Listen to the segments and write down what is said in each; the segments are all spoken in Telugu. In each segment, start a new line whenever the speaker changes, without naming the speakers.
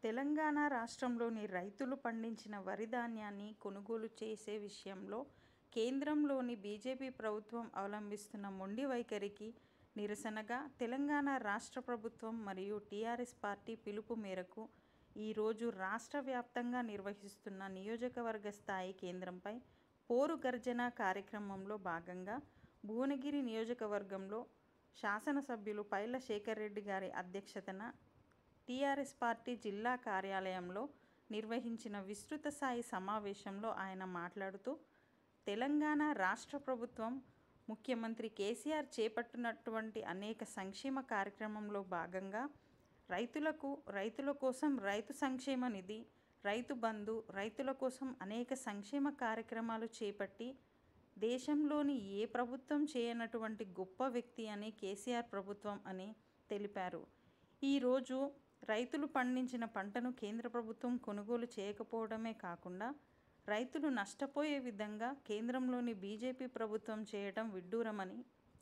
తెలంగాణ రాష్ట్రంలోని రైతులు పండించిన వరి ధాన్యాన్ని కొనుగోలు చేసే విషయంలో కేంద్రంలోని బీజేపీ ప్రభుత్వం అవలంబిస్తున్న మొండి వైఖరికి నిరసనగా తెలంగాణ రాష్ట్ర ప్రభుత్వం మరియు టీఆర్ఎస్ పార్టీ పిలుపు మేరకు ఈరోజు రాష్ట్ర వ్యాప్తంగా నిర్వహిస్తున్న నియోజకవర్గ స్థాయి కేంద్రంపై పోరు గర్జన కార్యక్రమంలో భాగంగా భువనగిరి నియోజకవర్గంలో శాసనసభ్యులు పైల శేఖర్ రెడ్డి గారి అధ్యక్షతన టీఆర్ఎస్ పార్టీ జిల్లా కార్యాలయంలో నిర్వహించిన విస్తృత స్థాయి సమావేశంలో ఆయన మాట్లాడుతూ తెలంగాణ రాష్ట్ర ప్రభుత్వం ముఖ్యమంత్రి కేసీఆర్ చేపట్టినటువంటి అనేక సంక్షేమ కార్యక్రమంలో భాగంగా రైతులకు రైతుల కోసం రైతు సంక్షేమ నిధి రైతు బంధు రైతుల కోసం అనేక సంక్షేమ కార్యక్రమాలు చేపట్టి దేశంలోని ఏ ప్రభుత్వం చేయనటువంటి గొప్ప వ్యక్తి అని కేసీఆర్ ప్రభుత్వం అని తెలిపారు ఈరోజు రైతులు పండించిన పంటను కేంద్ర ప్రభుత్వం కొనుగోలు చేయకపోవడమే కాకుండా రైతులు నష్టపోయే విధంగా కేంద్రంలోని బీజేపీ ప్రభుత్వం చేయడం విడ్డూరమని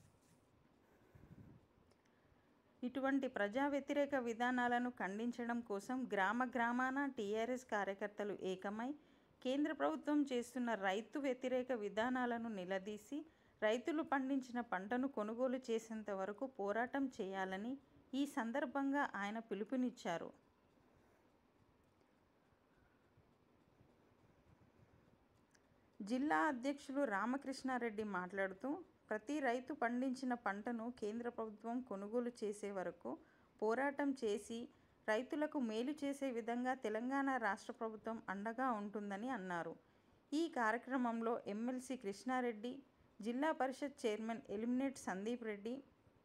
ఇటువంటి ప్రజా వ్యతిరేక విధానాలను ఖండించడం కోసం గ్రామ గ్రామాన టీఆర్ఎస్ కార్యకర్తలు ఏకమై కేంద్ర ప్రభుత్వం చేస్తున్న రైతు వ్యతిరేక విధానాలను నిలదీసి రైతులు పండించిన పంటను కొనుగోలు చేసేంత వరకు పోరాటం చేయాలని ఈ సందర్భంగా ఆయన పిలుపునిచ్చారు జిల్లా అధ్యక్షులు రామకృష్ణారెడ్డి మాట్లాడుతూ ప్రతి రైతు పండించిన పంటను కేంద్ర ప్రభుత్వం కొనుగోలు చేసే వరకు పోరాటం చేసి రైతులకు మేలు చేసే విధంగా తెలంగాణ రాష్ట్ర ప్రభుత్వం అండగా ఉంటుందని అన్నారు ఈ కార్యక్రమంలో ఎమ్మెల్సీ కృష్ణారెడ్డి జిల్లా పరిషత్ చైర్మన్ ఎలిమినేట్ సందీప్ రెడ్డి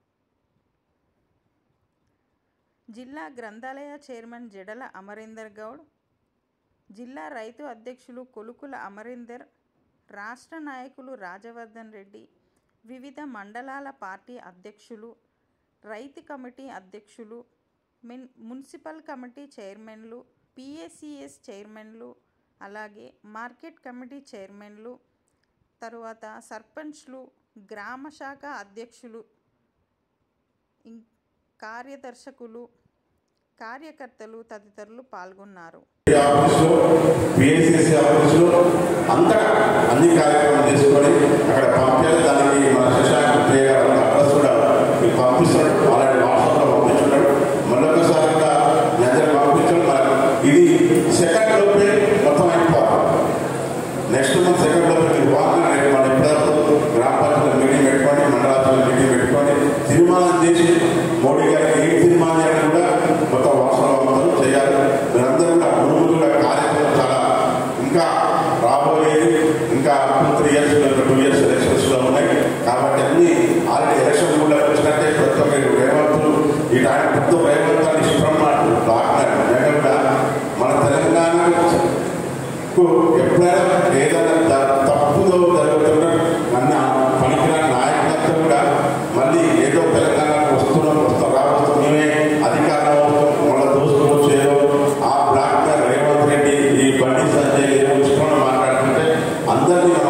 జిల్లా గ్రంథాలయ చైర్మన్ జడల అమరేందర్ గౌడ్ జిల్లా రైతు అధ్యక్షులు కొలుకుల అమరేందర్ రాష్ట్ర నాయకులు రాజవర్ధన్ రెడ్డి వివిధ మండలాల పార్టీ అధ్యక్షులు రైతు కమిటీ అధ్యక్షులు మిన్ మున్సిపల్ కమిటీ చైర్మన్లు పిఏసిఎస్ చైర్మన్లు అలాగే మార్కెట్ కమిటీ చైర్మన్లు తరువాత సర్పంచ్లు గ్రామ శాఖ అధ్యక్షులు ఇం- కార్యదర్శకులు కార్యకర్తలు తదితరులు పాల్గొన్నారు
ఆఫీసులో పిఎస్సిసి ఆఫీసులో అంతటా అన్ని కార్యక్రమాలు చేసుకొని అక్కడ పంపించాలి దానికి మన శశాంక్ ప్రియ గారు అడ్రస్ కూడా మీకు పంపిస్తాడు అలాంటి వాట్సాప్లో పంపించున్నాడు మళ్ళొకసారి కూడా మీ అందరికి పంపించాడు మరి ఇది సెకండ్ లోపే మొత్తం అయిపోవాలి నెక్స్ట్ మంత్ సెకండ్ లోపే వాహనం రేపు మన ఎప్పుడప్పుడు గ్రామ పంచాయతీ మీటింగ్ పెట్టుకోండి మండలాల మీటింగ్ పెట్టుకోండి తీర్మానం చేసి మోడీ గారికి ఏ తీర్మానం చేయాలని కూడా మొత్తం వాస్తవం చేయాలి మీరందరూ కూడా ముందు కూడా కార్యక్రమం చాలా ఇంకా రాబోయేది ఇంకా three years two years elections లో ఉన్నాయి కాబట్టి అన్ని ఆల్రెడీ ఎలక్షన్ కూడా వచ్చినట్టే ప్రతి ఒక్కరు రేవంతులు ఈ టైం పెద్ద రేవంతాన్ని ఇష్టం మాట కూడా మన తెలంగాణకు ఎప్పుడైనా ఏదైనా ద- తప్పుదో జరుగుతున్న అన్న పనికిరాని నాయకులంతా కూడా మళ్ళీ ఏదో తెలంగాణకు వస్తున్నాం వస్తాం రావచ్చు మేమే అధికారంలో వస్తాం మళ్ళీ దోసుకోవచ్చు ఏదో ఆ బ్లాక్ రేవంత్ రెడ్డి ఈ బండి సంజయ్ ఏదో ఇష్టం మాట్లాడుతుంటే అందరినీ మనం